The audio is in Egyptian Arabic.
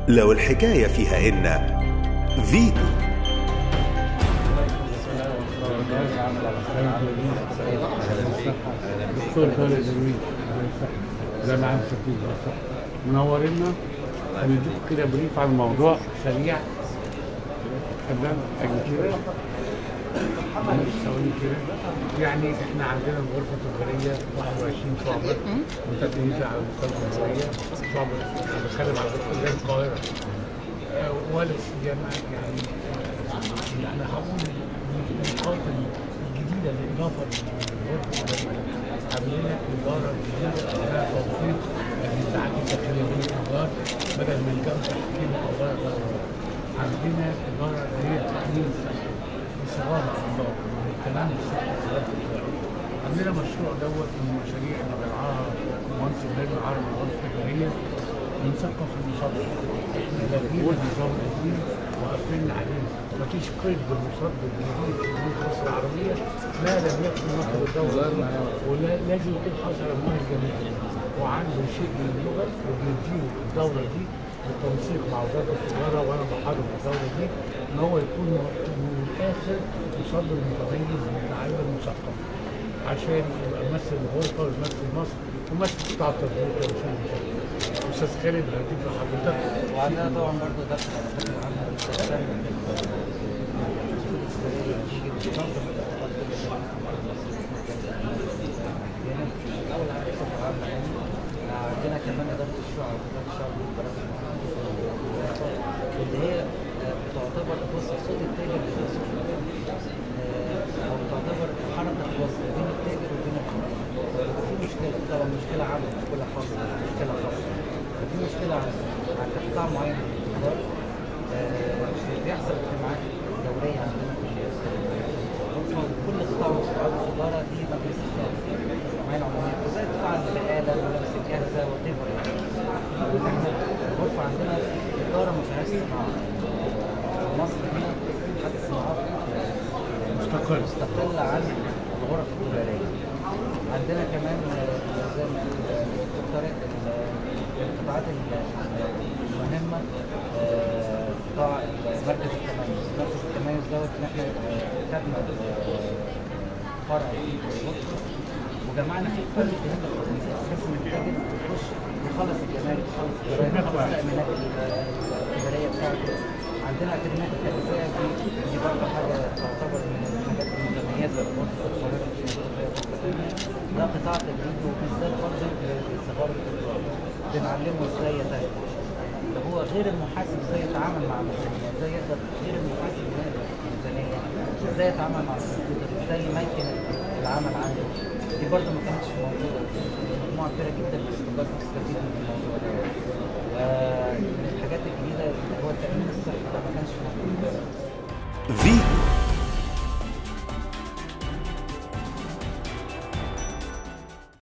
لو الحكاية فيها إن فيتو دكتور طارق درويش ده العام شكيل صح منورنا هنديكم كده بريف عن الموضوع سريع تمام اجي كده معلش ثواني كده يعني احنا عندنا الغرفه التجاريه 21 شعبه متميزه على مستوى الجمهوريه شعبه بتخدم على كل القاهره آه، ولا سيما يعني يعني هقول النقاط الجديده الاضافه للغرفه التجاريه عاملين اداره جديده اسمها توفيق النزاعات الداخليه بين التجار بدل ما يلجأوا تحكيم قضايا قانونيه عندنا اداره اللي هي تحليل صغار الاعضاء كمان صغار التجاره عندنا مشروع دوت من المشاريع اللي بيرعاها مهندس النادي العربي للغرفه التجاريه بنثقف المصدر احنا لاغيين النظام القديم وقفلنا عليه مفيش قيد بالمصدر الجديد في مصر العربيه ما لم يكن نقل الدوله ولازم يكون حصل من الجميع وعنده شيء من اللغه وبنديه الدوله دي بالتنسيق مع وزاره التجاره وانا بحرك الدوله دي ان هو يكون من الاخر مصدر متميز متعلم مثقف عشان يبقى يمثل الغرفه ويمثل مصر ويمثل قطاع التطبيق يا باشمهندس استاذ خالد هديك لحضرتك وعندنا طبعا برضه درس على فكره عامه الاستخدام اول حاجه بصفه عامه يعني عندنا كمان اداره الشعب اداره الشعب دي اللي هي آه، بتعتبر بص صوت التاجر بيبقى صوت التاجر. آه، او تعتبر حركه الوصل بين التاجر وبين الحر في مشكله طبعا مشكله عامه مش كل حاصل مشكله خاصه في مشكله عن عن قطاع معين من التجار آه، بيحصل اجتماعات دوريه عندنا في الغرفه كل قطاع من قطاعات التجاره في مجلس اداره جمعيه عموميه زي قطاع البقاله الملابس الجاهزه وات ايفر يعني احنا الغرفه عندنا اداره ما فيهاش صناعه في مصر هنا حد الصناعات مستقل مستقل عن الغرف التجاريه عندنا كمان آه، زي ما قال الدكتور طارق ال- القطاعات ال- المهمه آه، قطاع مركز التميز مركز التميز دوت ان احنا آه، خدنا آه، فرع في الغرفه وجمعنا فيه كل الجهات الخاصه بحيث ان التاجر يخش يخلص الجمارك يخلص الضرايب يخلص التامينات التجاريه بتاعته عندنا اكاديميه التغذيه دي دي برضه حاجه تعتبر من الحاجات المتميزه في غرفه القاهره في التغذيه ده قطاع تدريبي وبالذات برضه لصغار التجار بنعلمه ازاي يتاجر اللي هو غير المحاسب ازاي يتعامل مع الميزانيه ازاي يقدر غير المحاسب يقدر الميزانيه ازاي يتعامل مع الكمبيوتر ازاي يمكن العمل عنده دي برضه ما كانتش موجوده مجموعه كبيره جدا من التجار بتستفيد من الموضوع ده ومن الحاجات الجديده اللي هو التامين الصحي ده ما كانش موجود فيتو